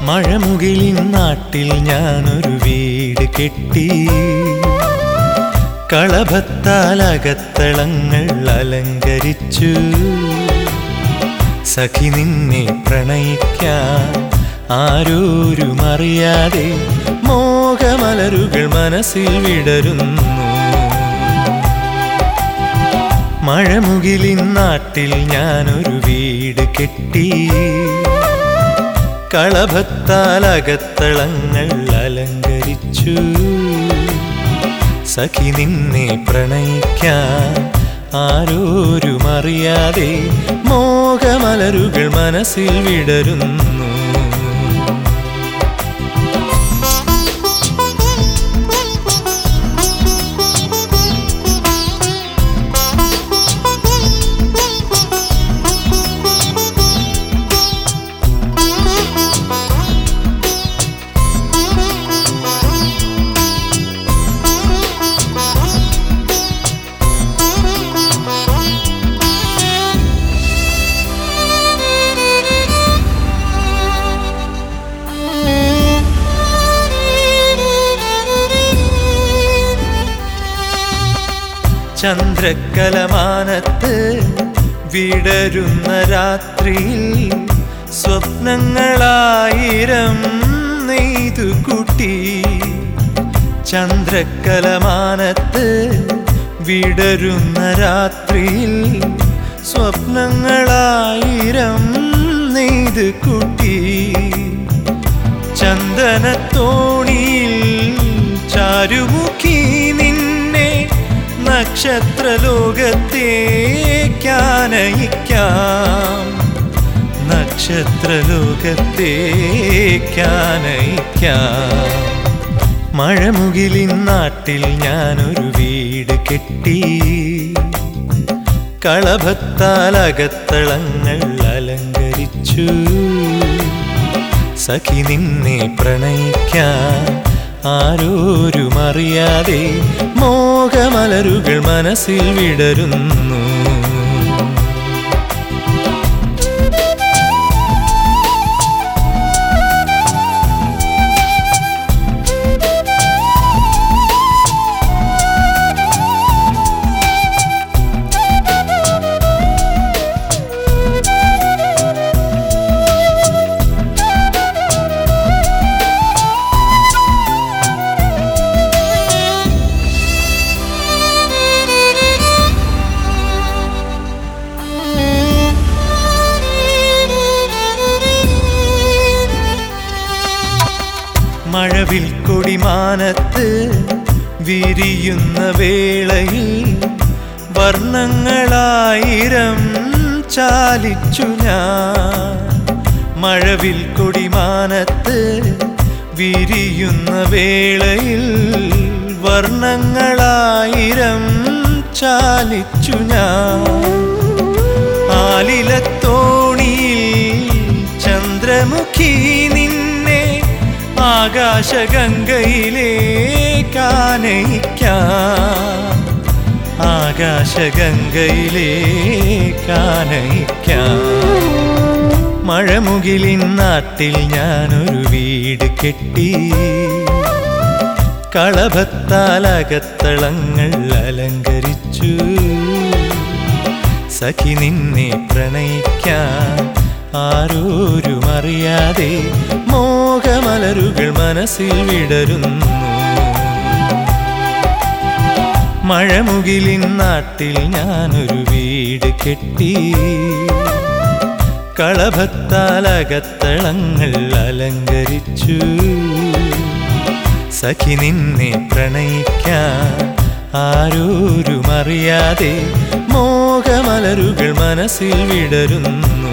മഴമുകിലിൻ നാട്ടിൽ ഞാനൊരു വീട് കെട്ടി കളഭത്താൽ അകത്തളങ്ങൾ അലങ്കരിച്ചു സഖി നിന്നെ പ്രണയിക്കാൻ ആരോരും അറിയാതെ മോഹമലരുകൾ മനസ്സിൽ വിടരുന്നു മഴമുകിലിൻ നാട്ടിൽ ഞാനൊരു വീട് കെട്ടി കളഭത്താൽ അകത്തളങ്ങൾ അലങ്കരിച്ചു സഖി നിന്നെ പ്രണയിക്കാൻ ആരോരും അറിയാതെ മോഹമലരുകൾ മനസ്സിൽ വിടരുന്നു ചന്ദ്രക്കലമാനത്ത് വിടരുന്ന രാത്രിയിൽ സ്വപ്നങ്ങളായിരം നെയ്തു കുട്ടി ചന്ദ്രക്കലമാനത്ത് വിടരുന്ന രാത്രിയിൽ സ്വപ്നങ്ങളായിരം നെയ്ത് കുട്ടി ചന്ദനത്തോണിയിൽ ചാരുമുഖി നിന്നെ നക്ഷത്രലോകത്തേക്കാനയിക്കാം നക്ഷത്രലോകത്തേക്കാനയിക്കാം മഴമുകിലിൻ നാട്ടിൽ ഞാനൊരു വീട് കെട്ടി കളഭത്താൽ അകത്തളങ്ങൾ അലങ്കരിച്ചു സഖി നിന്നെ പ്രണയിക്കാൻ ആരോരും അറിയാതെ മോഹമലരുകൾ മനസ്സിൽ വിടരുന്നു മഴവിൽ കൊടിമാനത്ത് വിരിയുന്ന വേളയിൽ വർണ്ണങ്ങളായിരം ചാലിച്ചു ഞാൻ മഴവിൽ കൊടിമാനത്ത് വിരിയുന്ന വേളയിൽ വർണ്ണങ്ങളായിരം ചാലിച്ചു ഞാൻ ആലിലത്തോണിയിൽ ചന്ദ്രമുഖി നിന്നെ ആകാശഗംഗയിലേക്കാനയിക്കാം ആകാശഗംഗയിലേക്കാനയിക്കാം മഴമുകിലിൻ നാട്ടിൽ ഞാനൊരു വീട് കെട്ടി കളഭത്താൽ അകത്തളങ്ങൾ അലങ്കരിച്ചു സഖി നിന്നെ പ്രണയിക്കാൻ ആരോരും അറിയാതെ മോഹമലരുകൾ മനസ്സിൽ വിടരുന്നു മഴമുകിലിൻ നാട്ടിൽ ഞാനൊരു വീട് കെട്ടി കളഭത്താൽ അകത്തളങ്ങൾ അലങ്കരിച്ചു സഖി നിന്നെ പ്രണയിക്കാൻ ആരോരും അറിയാതെ മോഹമലരുകൾ മനസ്സിൽ വിടരുന്നു